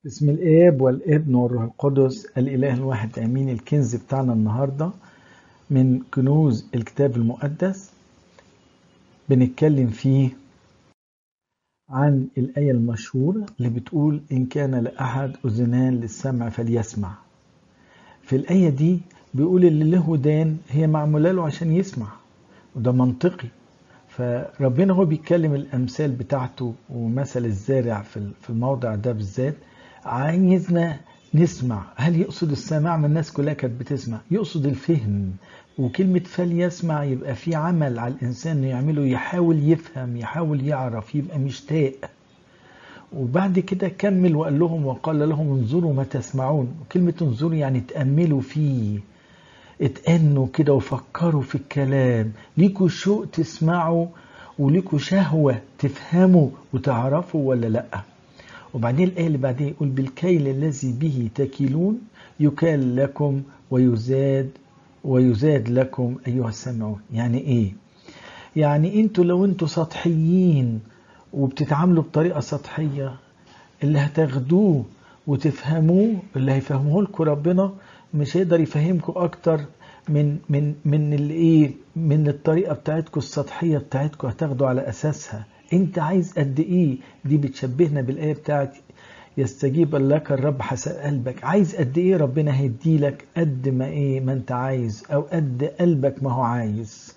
بسم الآب والابن والروح القدس الإله الواحد آمين الكنز بتاعنا النهاردة من كنوز الكتاب المقدس بنتكلم فيه عن الآية المشهورة اللي بتقول إن كان لأحد أذنان للسمع فليسمع في الآية دي بيقول اللي له ودان هي معمولة له عشان يسمع وده منطقي فربنا هو بيتكلم الأمثال بتاعته ومثل الزارع في الموضع ده بالذات عايزنا نسمع هل يقصد السماع من الناس كلها كانت بتسمع يقصد الفهم وكلمة فليسمع يبقى في عمل على الإنسان إنه يعمله يحاول يفهم يحاول يعرف يبقى مشتاق وبعد كده كمل وقال لهم وقال لهم انظروا ما تسمعون وكلمة انظروا يعني تأملوا فيه اتأنوا كده وفكروا في الكلام ليكوا شوق تسمعوا وليكوا شهوة تفهموا وتعرفوا ولا لأ وبعدين الآية اللي بعدين يقول بالكيل الذي به تكيلون يكال لكم ويزاد ويزاد لكم أيها السامعون يعني إيه؟ يعني أنتوا لو أنتوا سطحيين وبتتعاملوا بطريقة سطحية اللي هتاخدوه وتفهموه اللي هيفهموه لكم ربنا مش هيقدر يفهمكم أكتر من من من الايه من الطريقه بتاعتكم السطحيه بتاعتكم هتاخدوا على اساسها انت عايز قد ايه دي بتشبهنا بالايه بتاعت يستجيب لك الرب حسب قلبك عايز قد ايه ربنا هيدي لك قد ما ايه ما انت عايز او قد قلبك ما هو عايز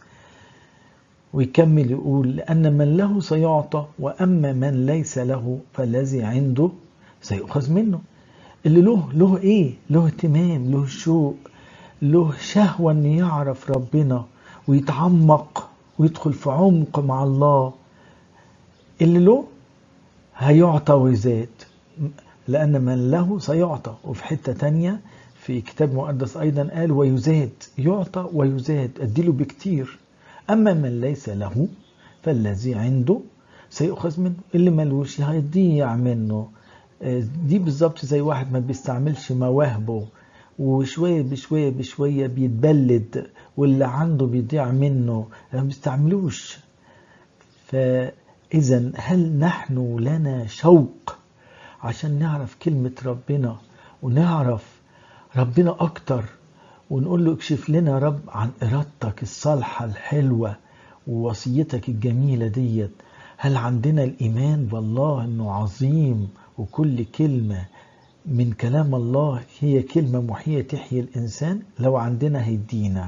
ويكمل يقول لان من له سيعطى واما من ليس له فالذي عنده سيؤخذ منه اللي له له ايه له اهتمام له شوق له شهوه ان يعرف ربنا ويتعمق ويدخل في عمق مع الله اللي له هيعطى ويزاد لأن من له سيعطى وفي حتة تانية في كتاب مقدس أيضا قال ويزاد يعطى ويزاد أديله بكتير أما من ليس له فالذي عنده سيؤخذ منه اللي ملوش هيضيع منه دي بالظبط زي واحد ما بيستعملش مواهبه وشوية بشوية بشوية بيتبلد واللي عنده بيضيع منه ما بيستعملوش ف إذا هل نحن لنا شوق عشان نعرف كلمة ربنا ونعرف ربنا أكتر ونقول له اكشف لنا رب عن إرادتك الصالحة الحلوة ووصيتك الجميلة ديت هل عندنا الإيمان بالله أنه عظيم وكل كلمة من كلام الله هي كلمة محية تحيي الإنسان لو عندنا هيدينا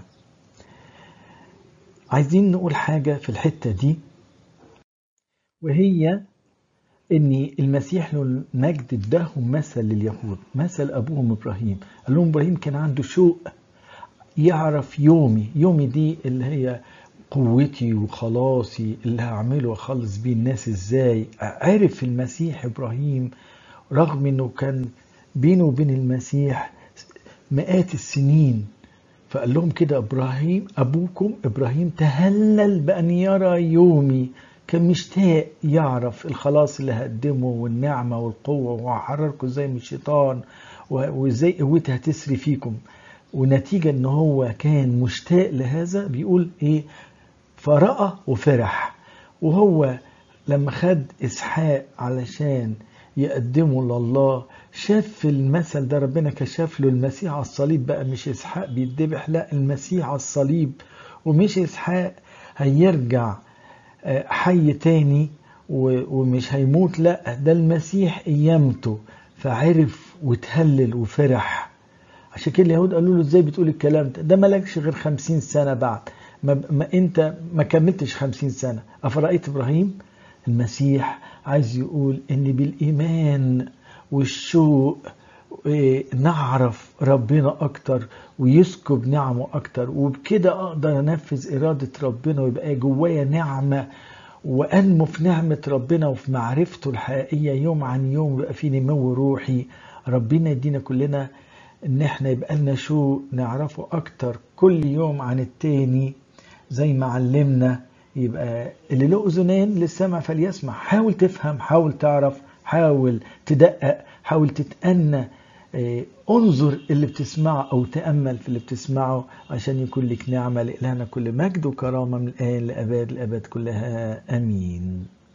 عايزين نقول حاجة في الحتة دي وهي ان المسيح له المجد اداهم مثل لليهود مثل ابوهم ابراهيم قال لهم ابراهيم كان عنده شوق يعرف يومي يومي دي اللي هي قوتي وخلاصي اللي هعمله واخلص بيه الناس ازاي عرف المسيح ابراهيم رغم انه كان بينه وبين المسيح مئات السنين فقال لهم كده ابراهيم ابوكم ابراهيم تهلل بان يرى يومي كان مشتاق يعرف الخلاص اللي هقدمه والنعمة والقوة وهحرركم ازاي من الشيطان وازاي قوتي هتسري فيكم ونتيجة ان هو كان مشتاق لهذا بيقول ايه فرأى وفرح وهو لما خد اسحاق علشان يقدمه لله شاف في المثل ده ربنا كشف له المسيح على الصليب بقى مش اسحاق بيتذبح لا المسيح على الصليب ومش اسحاق هيرجع حي تاني ومش هيموت لا ده المسيح قيامته فعرف وتهلل وفرح عشان كده اليهود قالوا له ازاي بتقول الكلام ده ده مالكش غير خمسين سنة بعد ما, ما انت ما كملتش خمسين سنة افرأيت ابراهيم المسيح عايز يقول ان بالايمان والشوق نعرف ربنا أكتر ويسكب نعمه أكتر وبكده أقدر أنفذ إرادة ربنا ويبقى جوايا نعمة وأنمو في نعمة ربنا وفي معرفته الحقيقية يوم عن يوم ويبقى في نمو روحي ربنا يدينا كلنا إن احنا يبقى لنا شو نعرفه أكتر كل يوم عن التاني زي ما علمنا يبقى اللي له أذنان للسمع فليسمع حاول تفهم حاول تعرف حاول تدقق حاول تتأنى انظر اللي بتسمعه او تأمل في اللي بتسمعه عشان يكون لك نعمة لإلهنا كل مجد وكرامة من الآن لأباد الأبد كلها أمين